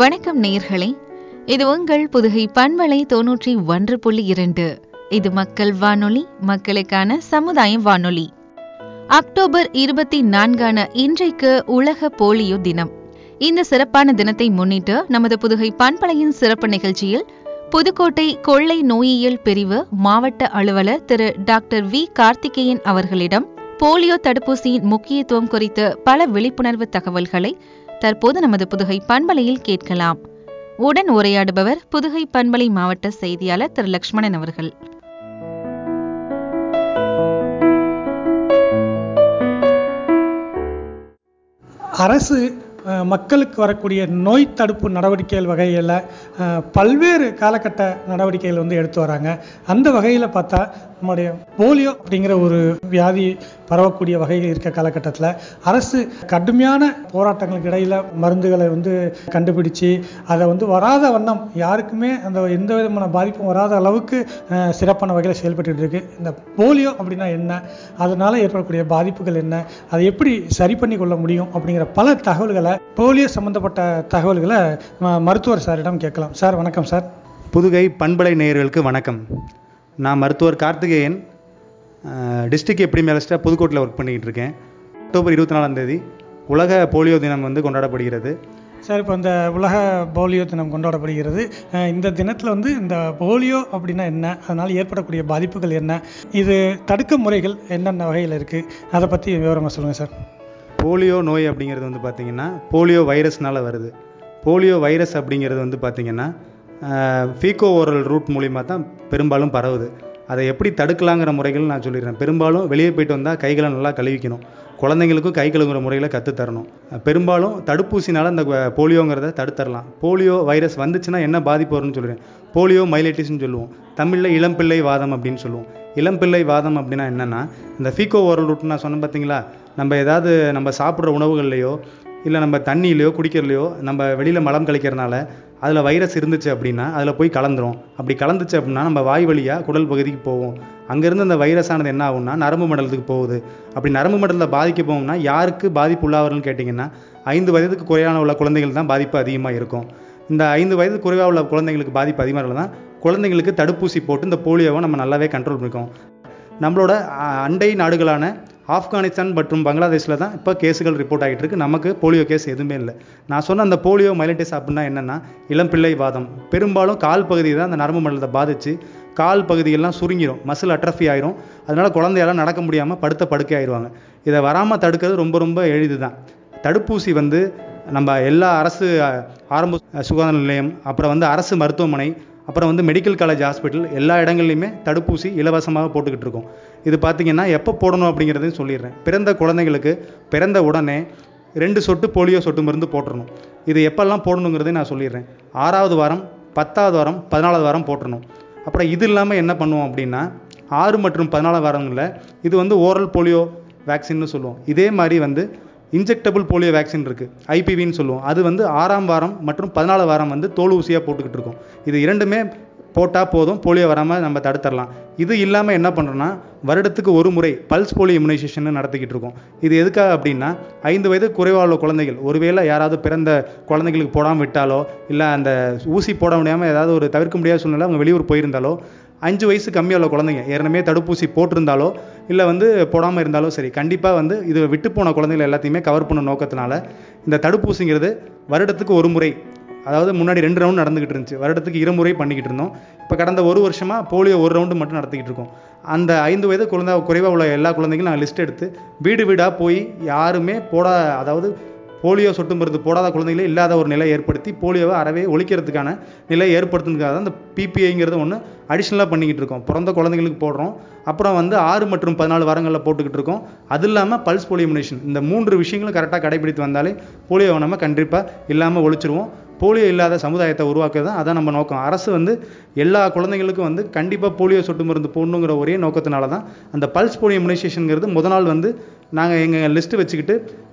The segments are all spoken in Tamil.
வணக்கம் நேயர்களே இது உங்கள் புதுகை பண்பலை தொன்னூற்றி ஒன்று புள்ளி இரண்டு இது மக்கள் வானொலி மக்களுக்கான சமுதாய வானொலி அக்டோபர் இருபத்தி நான்கான இன்றைக்கு உலக போலியோ தினம் இந்த சிறப்பான தினத்தை முன்னிட்டு நமது புதுகை பண்பலையின் சிறப்பு நிகழ்ச்சியில் புதுக்கோட்டை கொள்ளை நோயியல் பிரிவு மாவட்ட அலுவலர் திரு டாக்டர் வி கார்த்திகேயன் அவர்களிடம் போலியோ தடுப்பூசியின் முக்கியத்துவம் குறித்து பல விழிப்புணர்வு தகவல்களை தற்போது நமது புதுகை பண்பலையில் கேட்கலாம் உடன் உரையாடுபவர் புதுகை பண்பலை மாவட்ட செய்தியாளர் திரு லக்ஷ்மணன் அவர்கள் அரசு அஹ், மக்களுக்கு வரக்கூடிய நோய் தடுப்பு நடவடிக்கைகள் வகையில் அஹ், பல்வேறு காலகட்ட நடவடிக்கைகள் வந்து எடுத்து வராங்க அந்த வகையில் பார்த்தா நம்முடைய போலியோ அப்படிங்கிற ஒரு வியாதி பரவக்கூடிய வகையில் இருக்க காலகட்டத்தில் அரசு கடுமையான போராட்டங்களுக்கு இடையில் மருந்துகளை வந்து கண்டுபிடிச்சு அதை வந்து வராத வண்ணம் யாருக்குமே அந்த எந்த விதமான பாதிப்பும் வராத அளவுக்கு அஹ், சிறப்பான வகையில் செயல்பட்டு இருக்கு இந்த போலியோ அப்படின்னா என்ன அதனால ஏற்படக்கூடிய பாதிப்புகள் என்ன அதை எப்படி சரி பண்ணி கொள்ள முடியும் அப்படிங்கிற பல தகவல்களை போலியோ சம்பந்தப்பட்ட தகவல்களை ம- மருத்துவர் சாரிடம் கேட்கலாம் சார் வணக்கம் சார் புதுகை பண்பலை நேயர்களுக்கு வணக்கம் நான் மருத்துவர் கார்த்திகேயன் டிஸ்ட்ரிக்ட் எப்டிமியாலஜிஸ்டாக புதுக்கோட்டையில் ஒர்க் பண்ணிக்கிட்டு இருக்கேன் அக்டோபர் இருபத்தி நாலாம் தேதி உலக போலியோ தினம் வந்து கொண்டாடப்படுகிறது சார் இப்போ இந்த உலக போலியோ தினம் கொண்டாடப்படுகிறது அஹ் இந்த தினத்தில் வந்து இந்த போலியோ அப்படின்னா என்ன அதனால் ஏற்படக்கூடிய பாதிப்புகள் என்ன இது தடுக்க முறைகள் என்னென்ன வகையில் இருக்குது அதை பற்றி விவரமாக சொல்லுங்கள் சார் போலியோ நோய் அப்படிங்கிறது வந்து பார்த்திங்கன்னா போலியோ வைரஸ்னால வருது போலியோ வைரஸ் அப்படிங்கிறது வந்து பார்த்திங்கன்னா ஃபீகோ ஓரல் ரூட் மூலிமா தான் பெரும்பாலும் பரவுது அதை எப்படி தடுக்கலாங்கிற முறைகள் நான் சொல்லிடுறேன் பெரும்பாலும் வெளியே போயிட்டு வந்தால் கைகளை நல்லா கழுவிக்கணும் குழந்தைங்களுக்கும் கை கழுவுற முறைகளை கற்றுத்தரணும் பெரும்பாலும் தடுப்பூசினால அந்த வ- போலியோங்கிறத தடுத்தரலாம் போலியோ வைரஸ் வந்துச்சுன்னா என்ன பாதிப்பு வரும்னு சொல்கிறேன் போலியோ மைலைட்டிஸ்னு சொல்லுவோம் தமிழில் இளம்பிள்ளை வாதம் அப்படின்னு சொல்லுவோம் இளம்பிள்ளை வாதம் அப்படின்னா என்னென்னா இந்த ஃபீகோ ஓரல் ரூட் நான் சொன்னேன் பார்த்தீங்களா நம்ம ஏதாவது நம்ம சாப்பிட்ற உணவுகள்லையோ இல்லை நம்ம தண்ணியிலையோ குடிக்கிறலையோ நம்ம வெளியில் மலம் கழிக்கிறனால அதில் வைரஸ் இருந்துச்சு அப்படின்னா அதில் போய் கலந்துரும் அப்படி கலந்துச்சு அப்படின்னா நம்ம வாய் வழியாக குடல் பகுதிக்கு போகும் அங்கேருந்து அந்த வைரஸானது என்ன ஆகும்னா நரம்பு மண்டலத்துக்கு போகுது அப்படி நரம்பு மண்டலத்தில் பாதிக்க போகும்னா யாருக்கு பாதிப்பு உள்ளாவர்கள்னு கேட்டிங்கன்னா ஐந்து வயதுக்கு குறையான உள்ள குழந்தைகள் தான் பாதிப்பு அதிகமாக இருக்கும் இந்த ஐந்து வயது குறைவாக உள்ள குழந்தைங்களுக்கு பாதிப்பு அதிகமாக தான் குழந்தைங்களுக்கு தடுப்பூசி போட்டு இந்த போலியோவை நம்ம நல்லாவே கண்ட்ரோல் பண்ணிக்கோம் நம்மளோட அஹ், அண்டை நாடுகளான ஆப்கானிஸ்தான் மற்றும் பங்களாதேஷில் தான் இப்போ கேஸுகள் ரிப்போர்ட் ஆகிட்டு இருக்கு நமக்கு போலியோ கேஸ் எதுவுமே இல்லை நான் சொன்ன அந்த போலியோ மைலைட்டிஸ் அப்படின்னா என்னென்னா இளம்பிள்ளை வாதம் பெரும்பாலும் கால் பகுதி தான் அந்த நரம்பு மண்டலத்தை பாதிச்சு கால் பகுதியெல்லாம் சுருங்கிடும் மசில் அட்ரஃபி ஆயிரும் அதனால குழந்தையால நடக்க முடியாமல் படுத்த படுக்கை ஆயிடுவாங்க இதை வராமல் தடுக்கிறது ரொம்ப ரொம்ப எளிது தான் தடுப்பூசி வந்து நம்ம எல்லா அரசு அஹ், ஆரம்ப சுகாதார நிலையம் அப்புறம் வந்து அரசு மருத்துவமனை அப்புறம் வந்து மெடிக்கல் காலேஜ் ஹாஸ்பிட்டல் எல்லா இடங்கள்லையுமே தடுப்பூசி இலவசமாக போட்டுக்கிட்டு இருக்கோம் இது பார்த்தீங்கன்னா எப்போ போடணும் அப்படிங்கிறதையும் சொல்லிடுறேன் பிறந்த குழந்தைங்களுக்கு பிறந்த உடனே ரெண்டு சொட்டு போலியோ சொட்டு மருந்து போட்டுறணும் இது எப்பெல்லாம் போடணுங்கிறதையும் நான் சொல்லிடுறேன் ஆறாவது வாரம் பத்தாவது வாரம் பதினாலாவது வாரம் போட்டுறணும் அப்புறம் இது இல்லாமல் என்ன பண்ணுவோம் அப்படின்னா ஆறு மற்றும் பதினாலாம் வாரங்களில் இது வந்து ஓரல் போலியோ வேக்சின்னு சொல்லுவோம் இதே மாதிரி வந்து இன்ஜெக்டபிள் போலியோ வேக்சின் இருக்குது ஐபிவின்னு சொல்லுவோம் அது வந்து ஆறாம் வாரம் மற்றும் பதினாலு வாரம் வந்து தோல் ஊசியாக போட்டுக்கிட்டு இருக்கோம் இது இரண்டுமே போட்டால் போதும் போலியோ வராமல் நம்ம தடுத்துடலாம் இது இல்லாமல் என்ன பண்ணுறோன்னா வருடத்துக்கு ஒரு முறை பல்ஸ் போலியோ இம்யூனைசேஷன் நடத்திக்கிட்டு இருக்கோம் இது எதுக்காக அப்படின்னா ஐந்து வயது குறைவாக உள்ள குழந்தைகள் ஒருவேளை யாராவது பிறந்த குழந்தைகளுக்கு போடாமல் விட்டாலோ இல்லை அந்த ஊசி போட முடியாமல் ஏதாவது ஒரு தவிர்க்க முடியாத சூழ்நிலை அவங்க வெளியூர் போயிருந்தாலோ அஞ்சு வயசு கம்மியாக உள்ள குழந்தைங்க ஏற்கனவே தடுப்பூசி போட்டிருந்தாலோ இல்லை வந்து போடாமல் இருந்தாலோ சரி கண்டிப்பாக வந்து இது விட்டு போன குழந்தைகள் எல்லாத்தையுமே கவர் பண்ண நோக்கத்தினால இந்த தடுப்பூசிங்கிறது வருடத்துக்கு ஒரு முறை அதாவது முன்னாடி ரெண்டு ரவுண்ட் நடந்துகிட்டு இருந்துச்சு வருடத்துக்கு இருமுறை பண்ணிக்கிட்டு இருந்தோம் இப்போ கடந்த ஒரு வருஷமாக போலியோ ஒரு ரவுண்டு மட்டும் நடத்திக்கிட்டு இருக்கோம் அந்த ஐந்து வயது குழந்தை குறைவாக உள்ள எல்லா குழந்தைங்களும் நான் லிஸ்ட் எடுத்து வீடு வீடாக போய் யாருமே போட அதாவது போலியோ சொட்டு மருந்து போடாத குழந்தைகளே இல்லாத ஒரு நிலை ஏற்படுத்தி போலியோவை அறவே ஒழிக்கிறதுக்கான நிலை ஏற்படுத்துறதுக்காக தான் இந்த பிபிஐங்கிறது ஒன்று அடிஷ்னலாக பண்ணிக்கிட்டு இருக்கோம் பிறந்த குழந்தைங்களுக்கு போடுறோம் அப்புறம் வந்து ஆறு மற்றும் பதினாலு வாரங்களில் போட்டுக்கிட்டு இருக்கோம் அது இல்லாமல் பல்ஸ் போலியோ இம்யூனேஷன் இந்த மூன்று விஷயங்களும் கரெக்டாக கடைபிடித்து வந்தாலே போலியோவை நம்ம கண்டிப்பாக இல்லாமல் ஒழிச்சிருவோம் போலியோ இல்லாத சமுதாயத்தை உருவாக்குறது தான் அதான் நம்ம நோக்கம் அரசு வந்து எல்லா குழந்தைங்களுக்கும் வந்து கண்டிப்பாக போலியோ சொட்டு மருந்து போடணுங்கிற ஒரே நோக்கத்தினால தான் அந்த பல்ஸ் போலியோ இம்யூனைசேஷனுங்கிறது முத நாள் வந்து நாங்கள் எங்கள் லிஸ்ட்டு வச்சுக்கிட்டு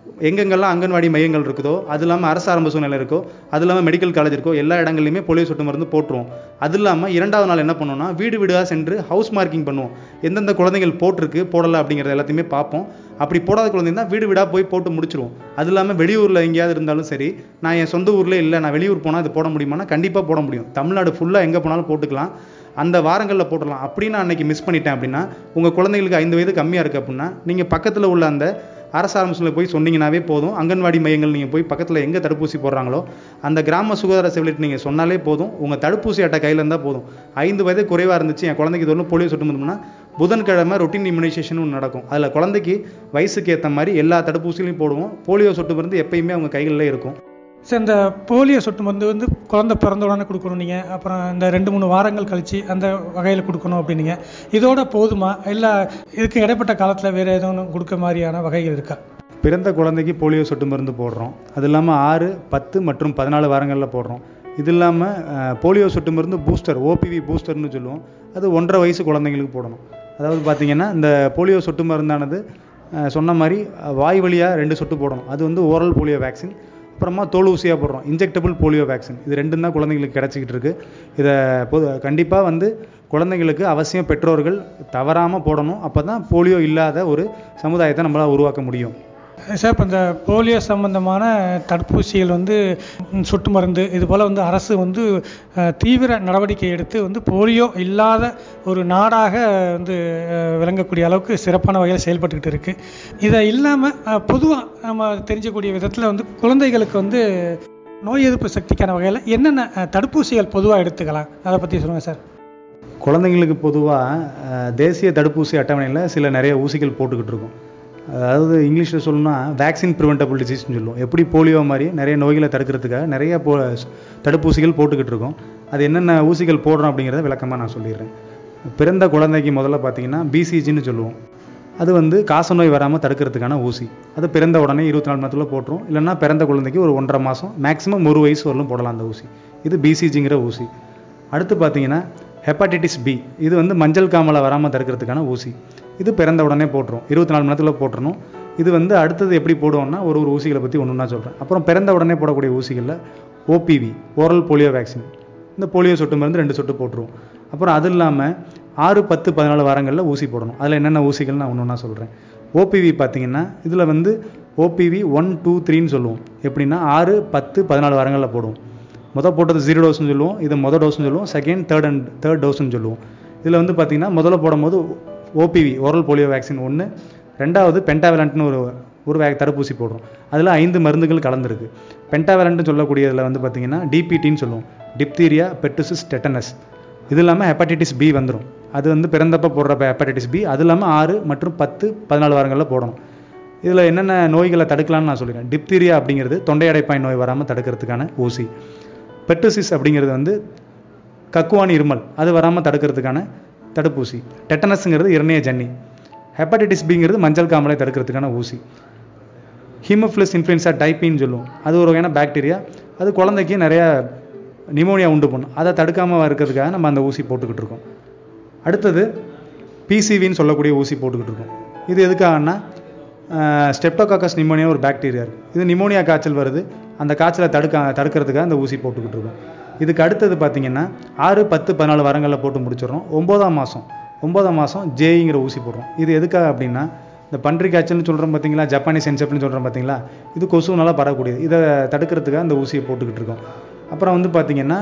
எங்கெங்கெல்லாம் அங்கன்வாடி மையங்கள் இருக்குதோ அது இல்லாமல் அரசு ஆரம்ப சூழ்நிலை இருக்கோ அது இல்லாமல் மெடிக்கல் காலேஜ் இருக்கோ எல்லா இடங்கள்லையுமே போலியோ சொட்டு மருந்து போட்டுருவோம் அது இல்லாமல் இரண்டாவது நாள் என்ன பண்ணுவோம்னா வீடு வீடாக சென்று ஹவுஸ் மார்க்கிங் பண்ணுவோம் எந்தெந்த குழந்தைகள் போட்டிருக்கு போடலை அப்படிங்கிறத எல்லாத்தையுமே பார்ப்போம் அப்படி போடாத குழந்தைங்க தான் வீடு வீடாக போய் போட்டு முடிச்சிருவோம் அது இல்லாமல் வெளியூரில் எங்கேயாவது இருந்தாலும் சரி நான் என் சொந்த ஊரில் இல்லை நான் வெளியூர் போனால் இது போட முடியுமானா கண்டிப்பாக போட முடியும் தமிழ்நாடு ஃபுல்லாக எங்கே போனாலும் போட்டுக்கலாம் அந்த வாரங்களில் போட்டுடலாம் அப்படின்னு நான் அன்றைக்கி மிஸ் பண்ணிட்டேன் அப்படின்னா உங்கள் குழந்தைங்களுக்கு ஐந்து வயது கம்மியாக இருக்குது அப்படின்னா நீங்கள் பக்கத்தில் உள்ள அந்த அரசு ஆரம்பத்தில் போய் சொன்னீங்கன்னாவே போதும் அங்கன்வாடி மையங்கள் நீங்கள் போய் பக்கத்தில் எங்கே தடுப்பூசி போடுறாங்களோ அந்த கிராம சுகாதார செவிலிட்டு நீங்கள் சொன்னாலே போதும் உங்கள் தடுப்பூசி அட்டை கையில் இருந்தால் போதும் ஐந்து வயது குறைவாக இருந்துச்சு என் குழந்தைக்கு இது ஒன்றும் போலியோ சொட்டு மருந்துனா புதன்கிழமை ரொட்டீன் இம்யூனைசேஷன் ஒன்று நடக்கும் அதில் குழந்தைக்கு வயசுக்கு ஏற்ற மாதிரி எல்லா தடுப்பூசிகளையும் போடுவோம் போலியோ சொட்டு மருந்து எப்பயுமே அவங்க கைகளில் இருக்கும் சார் இந்த போலியோ சொட்டு மருந்து வந்து குழந்தை பிறந்த உடனே கொடுக்கணும் நீங்கள் அப்புறம் இந்த ரெண்டு மூணு வாரங்கள் கழித்து அந்த வகையில் கொடுக்கணும் அப்படின்னீங்க இதோட போதுமா இல்லை இதுக்கு இடைப்பட்ட காலத்தில் வேறு எதுவும் கொடுக்க மாதிரியான வகைகள் இருக்கா பிறந்த குழந்தைக்கு போலியோ சொட்டு மருந்து போடுறோம் அது இல்லாமல் ஆறு பத்து மற்றும் பதினாலு வாரங்களில் போடுறோம் இது இல்லாமல் அஹ், போலியோ சொட்டு மருந்து பூஸ்டர் ஓபிவி பூஸ்டர்னு சொல்லுவோம் அது ஒன்றரை வயசு குழந்தைங்களுக்கு போடணும் அதாவது பார்த்தீங்கன்னா இந்த போலியோ சொட்டு மருந்தானது அஹ், சொன்ன மாதிரி அஹ், வாய் வழியாக ரெண்டு சொட்டு போடணும் அது வந்து ஓரல் போலியோ வேக்சின் அப்புறமா தோல் ஊசியாக போடுறோம் இன்ஜெக்டபிள் போலியோ வேக்சின் இது ரெண்டும் தான் குழந்தைங்களுக்கு கிடச்சிக்கிட்டு இருக்கு இதை பொது கண்டிப்பாக வந்து குழந்தைங்களுக்கு அவசியம் பெற்றோர்கள் தவறாமல் போடணும் அப்போ தான் போலியோ இல்லாத ஒரு சமுதாயத்தை நம்மளால் உருவாக்க முடியும் சார் இப்போ இந்த போலியோ சம்பந்தமான தடுப்பூசிகள் வந்து ம், சொட்டு மருந்து இது போல் வந்து அரசு வந்து அஹ், தீவிர நடவடிக்கை எடுத்து வந்து போலியோ இல்லாத ஒரு நாடாக வந்து அஹ், விளங்கக்கூடிய அளவுக்கு சிறப்பான வகையில் செயல்பட்டுக்கிட்டு இருக்கு இதை இல்லாமல் பொதுவாக நம்ம தெரிஞ்சக்கூடிய விதத்தில் வந்து குழந்தைகளுக்கு வந்து நோய் எதிர்ப்பு சக்திக்கான வகையில் என்னென்ன அஹ், தடுப்பூசிகள் பொதுவாக எடுத்துக்கலாம் அதை பற்றி சொல்லுங்கள் சார் குழந்தைங்களுக்கு பொதுவாக தேசிய தடுப்பூசி அட்டவணையில் சில நிறைய ஊசிகள் போட்டுக்கிட்டு இருக்கோம் அதாவது இங்கிலீஷில் சொல்லணும்னா வேக்சின் ப்ரிவென்டபிள் டிசீஸ்னு சொல்லுவோம் எப்படி போலியோ மாதிரி நிறைய நோய்களை தடுக்கிறதுக்காக நிறைய போ தடுப்பூசிகள் போட்டுக்கிட்டு இருக்கோம் அது என்னென்ன ஊசிகள் போடுறோம் அப்படிங்கிறத விளக்கமாக நான் சொல்லிடுறேன் பிறந்த குழந்தைக்கு முதல்ல பார்த்தீங்கன்னா பிசிஜின்னு சொல்லுவோம் அது வந்து காசநோய் வராமல் தடுக்கிறதுக்கான ஊசி அது பிறந்த உடனே இருபத்தி நாலு மணி நேரத்தில் போட்டுரும் இல்லைன்னா பிறந்த குழந்தைக்கு ஒரு ஒன்றரை மாதம் மேக்ஸிமம் ஒரு வயசு வரலும் போடலாம் அந்த ஊசி இது பிசிஜிங்கிற ஊசி அடுத்து பார்த்தீங்கன்னா ஹெப்பாட்டிட்டிஸ் பி இது வந்து மஞ்சள் காமலை வராமல் தடுக்கிறதுக்கான ஊசி இது பிறந்த உடனே போட்டுரும் இருபத்தி நாலு மணி நேரத்தில் போட்டுறணும் இது வந்து அடுத்தது எப்படி போடுவோம்னா ஒரு ஒரு ஊசிகளை பற்றி ஒன்று ஒன்றா சொல்கிறேன் அப்புறம் பிறந்த உடனே போடக்கூடிய ஊசிகளில் ஓபிவி ஓரல் போலியோ வேக்சின் இந்த போலியோ சொட்டு மருந்து ரெண்டு சொட்டு போட்டுருவோம் அப்புறம் அது இல்லாமல் ஆறு பத்து பதினாலு வாரங்களில் ஊசி போடணும் அதில் என்னென்ன ஊசிகள் நான் ஒன்று ஒன்றா சொல்கிறேன் ஓபிவி பார்த்தீங்கன்னா இதில் வந்து ஓபிவி ஒன் டூ த்ரீன்னு சொல்லுவோம் எப்படின்னா ஆறு பத்து பதினாலு வாரங்களில் போடுவோம் மொதல் போட்டது ஜீரோ டோஸ்னு சொல்லுவோம் இது மொதல் டோஸ்னு சொல்லுவோம் செகண்ட் தேர்ட் அண்ட் தேர்ட் டோஸ்னு சொல்லுவோம் இதில் வந்து பார்த்தீங்கன்னா முதல்ல போடும்போது ஓபிவி ஓரல் போலியோ வேக்சின் ஒன்று ரெண்டாவது பென்டாவலண்ட்னு ஒரு ஒரு வே தடுப்பூசி போடுறோம் அதில் ஐந்து மருந்துகள் கலந்துருக்கு பென்டாவலண்ட்னு சொல்லக்கூடியதில் வந்து பார்த்தீங்கன்னா டிபிடின்னு சொல்லுவோம் டிப்தீரியா பெட்டுசிஸ் டெட்டனஸ் இது இல்லாமல் ஹெப்பாட்டிட்டிஸ் பி வந்துடும் அது வந்து பிறந்தப்ப போடுற ஹெப்பாட்டிட்டிஸ் பி அது இல்லாமல் ஆறு மற்றும் பத்து பதினாலு வாரங்களில் போடணும் இதில் என்னென்ன நோய்களை தடுக்கலாம்னு நான் சொல்லிடுறேன் டிப்தீரியா அப்படிங்கிறது தொண்டை அடைப்பாய் நோய் வராமல் தடுக்கிறதுக்கான ஊசி பெட்டுசிஸ் அப்படிங்கிறது வந்து கக்குவான் இருமல் அது வராமல் தடுக்கிறதுக்கான தடுப்பூசி டெட்டனஸ்ங்கிறது இரணைய ஜன்னி ஹெப்படைட்டிஸ் பிங்கிறது மஞ்சள் காமலை தடுக்கிறதுக்கான ஊசி ஹீமோஃபிலஸ் இன்ஃப்ளூயன்ஸா டைப்பின்னு சொல்லுவோம் அது ஒரு வகையான பாக்டீரியா அது குழந்தைக்கு நிறைய நிமோனியா உண்டு பண்ணும் அதை தடுக்காமல் இருக்கிறதுக்காக நம்ம அந்த ஊசி போட்டுக்கிட்டு இருக்கோம் அடுத்தது பிசிவின்னு சொல்லக்கூடிய ஊசி போட்டுக்கிட்டு இருக்கோம் இது எதுக்காகன்னா ஸ்டெப்டோகாக்கஸ் நிமோனியா ஒரு பாக்டீரியா இருக்குது இது நிமோனியா காய்ச்சல் வருது அந்த காய்ச்சலை தடுக்க தடுக்கிறதுக்காக அந்த ஊசி போட்டுக்கிட்டு இருக்கோம் இதுக்கு அடுத்தது பார்த்தீங்கன்னா ஆறு பத்து பதினாலு வாரங்களில் போட்டு முடிச்சிடுறோம் ஒம்போதாம் மாதம் ஒம்போதாம் மாதம் ஜேஇங்கிற ஊசி போடுறோம் இது எதுக்காக அப்படின்னா இந்த பன்றி காய்ச்சல்னு சொல்கிறோம் பார்த்தீங்களா ஜப்பானீஸ் சென்செப்ட்னு சொல்கிறோம் பார்த்தீங்களா இது கொசுனால பரவக்கூடியது இதை தடுக்கிறதுக்காக அந்த ஊசியை போட்டுக்கிட்டு இருக்கோம் அப்புறம் வந்து பார்த்தீங்கன்னா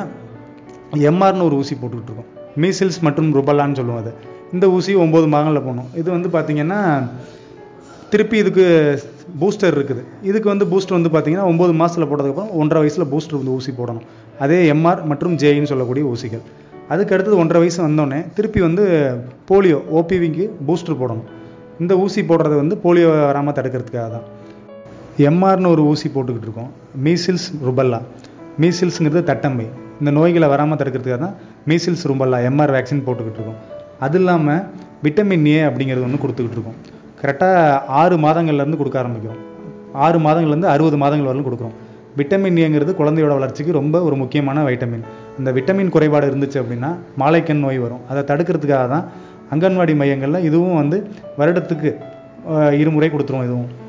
எம்ஆர்னு ஒரு ஊசி போட்டுக்கிட்டு இருக்கோம் மீசில்ஸ் மற்றும் ருபல்லான்னு சொல்லுவோம் அது இந்த ஊசி ஒம்பது மாதங்களில் போடணும் இது வந்து பார்த்தீங்கன்னா திருப்பி இதுக்கு பூஸ்டர் இருக்குது இதுக்கு வந்து பூஸ்டர் வந்து பார்த்தீங்கன்னா ஒம்பது மாதத்தில் போட்டதுக்கப்புறம் ஒன்றரை வயசில் பூஸ்டர் வந்து ஊசி போடணும் அதே எம்ஆர் மற்றும் ஜேஇன்னு சொல்லக்கூடிய ஊசிகள் அதுக்கு அடுத்தது ஒன்றரை வயசு வந்தோடனே திருப்பி வந்து போலியோ ஓபிவிக்கு பூஸ்டர் போடணும் இந்த ஊசி போடுறது வந்து போலியோ வராமல் தடுக்கிறதுக்காக தான் எம்ஆர்னு ஒரு ஊசி போட்டுக்கிட்டு இருக்கோம் மீசில்ஸ் ருபல்லா மீசில்ஸுங்கிறது தட்டம்பை இந்த நோய்களை வராமல் தடுக்கிறதுக்காக தான் மீசில்ஸ் ருபல்லா எம்ஆர் வேக்சின் போட்டுக்கிட்டு இருக்கோம் அது இல்லாமல் விட்டமின் ஏ அப்படிங்கிறது ஒன்று கொடுத்துக்கிட்டு இருக்கோம் கரெக்டாக ஆறு மாதங்கள்லேருந்து கொடுக்க ஆரம்பிக்கிறோம் ஆறு மாதங்கள்லேருந்து அறுபது மாதங்கள் வரலும் கொடுக்குறோம் விட்டமின் ஏங்கிறது குழந்தையோட வளர்ச்சிக்கு ரொம்ப ஒரு முக்கியமான வைட்டமின் அந்த விட்டமின் குறைபாடு இருந்துச்சு அப்படின்னா மாலைக்கண் நோய் வரும் அதை தடுக்கிறதுக்காக தான் அங்கன்வாடி மையங்களில் இதுவும் வந்து வருடத்துக்கு அஹ், இருமுறை கொடுத்துருவோம் இதுவும்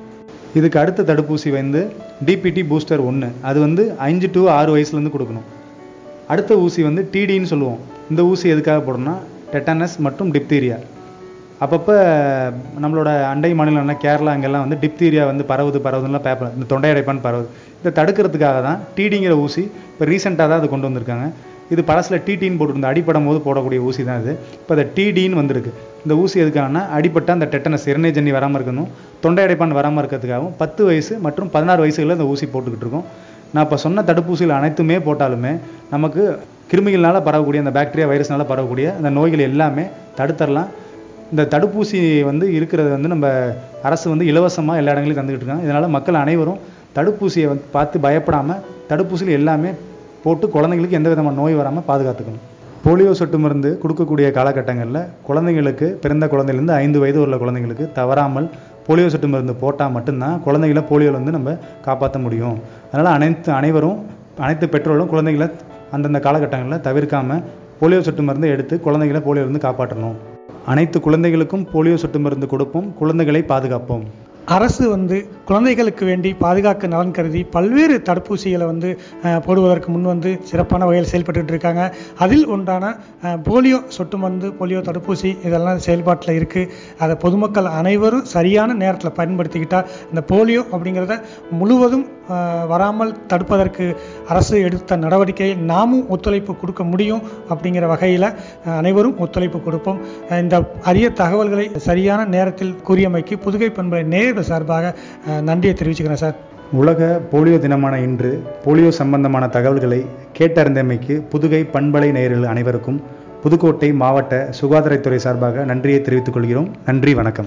இதுக்கு அடுத்த தடுப்பூசி வந்து டிபிடி பூஸ்டர் ஒன்று அது வந்து அஞ்சு டு ஆறு வயசுலேருந்து கொடுக்கணும் அடுத்த ஊசி வந்து டிடின்னு சொல்லுவோம் இந்த ஊசி எதுக்காக போடணும்னா டெட்டனஸ் மற்றும் டிப்தீரியா அப்பப்போ நம்மளோட அண்டை மாநிலம்னா கேரளா அங்கெல்லாம் வந்து டிப்தீரியா வந்து பரவுது பரவுதுலாம் பேப்பர் இந்த தொண்டை அடைப்பான் பரவுது இதை தடுக்கிறதுக்காக தான் டிடிங்கிற ஊசி இப்போ ரீசெண்டாக தான் அது கொண்டு வந்திருக்காங்க இது பழசில் டிடின்னு போட்டுருந்த அடிப்படும் போது போடக்கூடிய ஊசி தான் இது இப்போ அதை டிடின்னு வந்திருக்கு இந்த ஊசி எதுக்காகனா அடிப்பட்ட அந்த டெட்டனஸ் இரணை ஜன்னி வராமல் இருக்கணும் தொண்டை அடைப்பான் வராமல் இருக்கிறதுக்காகவும் பத்து வயசு மற்றும் பதினாறு வயசுகளில் இந்த ஊசி போட்டுக்கிட்டு இருக்கோம் நான் இப்போ சொன்ன தடுப்பூசிகள் அனைத்துமே போட்டாலுமே நமக்கு கிருமிகள்னால பரவக்கூடிய அந்த பாக்டீரியா வைரஸ்னால பரவக்கூடிய அந்த நோய்கள் எல்லாமே தடுத்துடலாம் இந்த தடுப்பூசி வந்து இருக்கிறது வந்து நம்ம அரசு வந்து இலவசமாக எல்லா இடங்களையும் தந்துக்கிட்டு இருக்காங்க இதனால் மக்கள் அனைவரும் தடுப்பூசியை வந்து பார்த்து பயப்படாமல் தடுப்பூசியில் எல்லாமே போட்டு குழந்தைங்களுக்கு எந்த விதமான நோய் வராமல் பாதுகாத்துக்கணும் போலியோ சொட்டு மருந்து கொடுக்கக்கூடிய காலகட்டங்களில் குழந்தைங்களுக்கு பிறந்த குழந்தையிலேருந்து ஐந்து வயது உள்ள குழந்தைங்களுக்கு தவறாமல் போலியோ சொட்டு மருந்து போட்டால் மட்டும்தான் குழந்தைகளை போலியோவில் வந்து நம்ம காப்பாற்ற முடியும் அதனால் அனைத்து அனைவரும் அனைத்து பெற்றோர்களும் குழந்தைகளை அந்தந்த காலகட்டங்களில் தவிர்க்காமல் போலியோ சொட்டு மருந்தை எடுத்து குழந்தைகளை போலியோவிலிருந்து காப்பாற்றணும் அனைத்து குழந்தைகளுக்கும் போலியோ சொட்டு மருந்து கொடுப்போம் குழந்தைகளை பாதுகாப்போம் அரசு வந்து குழந்தைகளுக்கு வேண்டி பாதுகாக்க நலன் கருதி பல்வேறு தடுப்பூசிகளை வந்து அஹ், போடுவதற்கு முன் வந்து சிறப்பான வகையில் செயல்பட்டுட்டு இருக்காங்க அதில் ஒன்றான அஹ், போலியோ சொட்டு மருந்து போலியோ தடுப்பூசி இதெல்லாம் செயல்பாட்டில் இருக்குது அதை பொதுமக்கள் அனைவரும் சரியான நேரத்தில் பயன்படுத்திக்கிட்டால் இந்த போலியோ அப்படிங்கிறத முழுவதும் அஹ், வராமல் தடுப்பதற்கு அரசு எடுத்த நடவடிக்கையை நாமும் ஒத்துழைப்பு கொடுக்க முடியும் அப்படிங்கிற வகையில் அஹ், அனைவரும் ஒத்துழைப்பு கொடுப்போம் அஹ், இந்த அரிய தகவல்களை சரியான நேரத்தில் கூறியமைக்கு புதுகை பண்பலை நேயர்கள் சார்பாக அஹ், நன்றியை தெரிவிச்சுக்கிறேன் சார் உலக போலியோ தினமான இன்று போலியோ சம்பந்தமான தகவல்களை கேட்டறிந்தமைக்கு புதுகை பண்பலை நேயர்கள் அனைவருக்கும் புதுக்கோட்டை மாவட்ட சுகாதாரத்துறை சார்பாக நன்றியை தெரிவித்துக் கொள்கிறோம் நன்றி வணக்கம்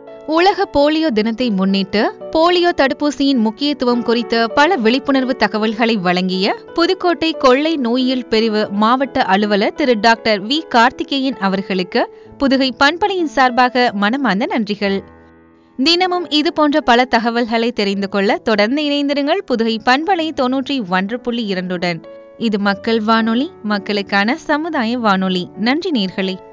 உலக போலியோ தினத்தை முன்னிட்டு போலியோ தடுப்பூசியின் முக்கியத்துவம் குறித்த பல விழிப்புணர்வு தகவல்களை வழங்கிய புதுக்கோட்டை கொள்ளை நோயியல் பிரிவு மாவட்ட அலுவலர் திரு டாக்டர் வி கார்த்திகேயன் அவர்களுக்கு புதுகை பண்பலையின் சார்பாக மனமார்ந்த நன்றிகள் தினமும் இது போன்ற பல தகவல்களை தெரிந்து கொள்ள தொடர்ந்து இணைந்திருங்கள் புதுகை பண்பலை தொன்னூற்றி ஒன்று புள்ளி இரண்டுடன் இது மக்கள் வானொலி மக்களுக்கான சமுதாய வானொலி நன்றி நேர்களே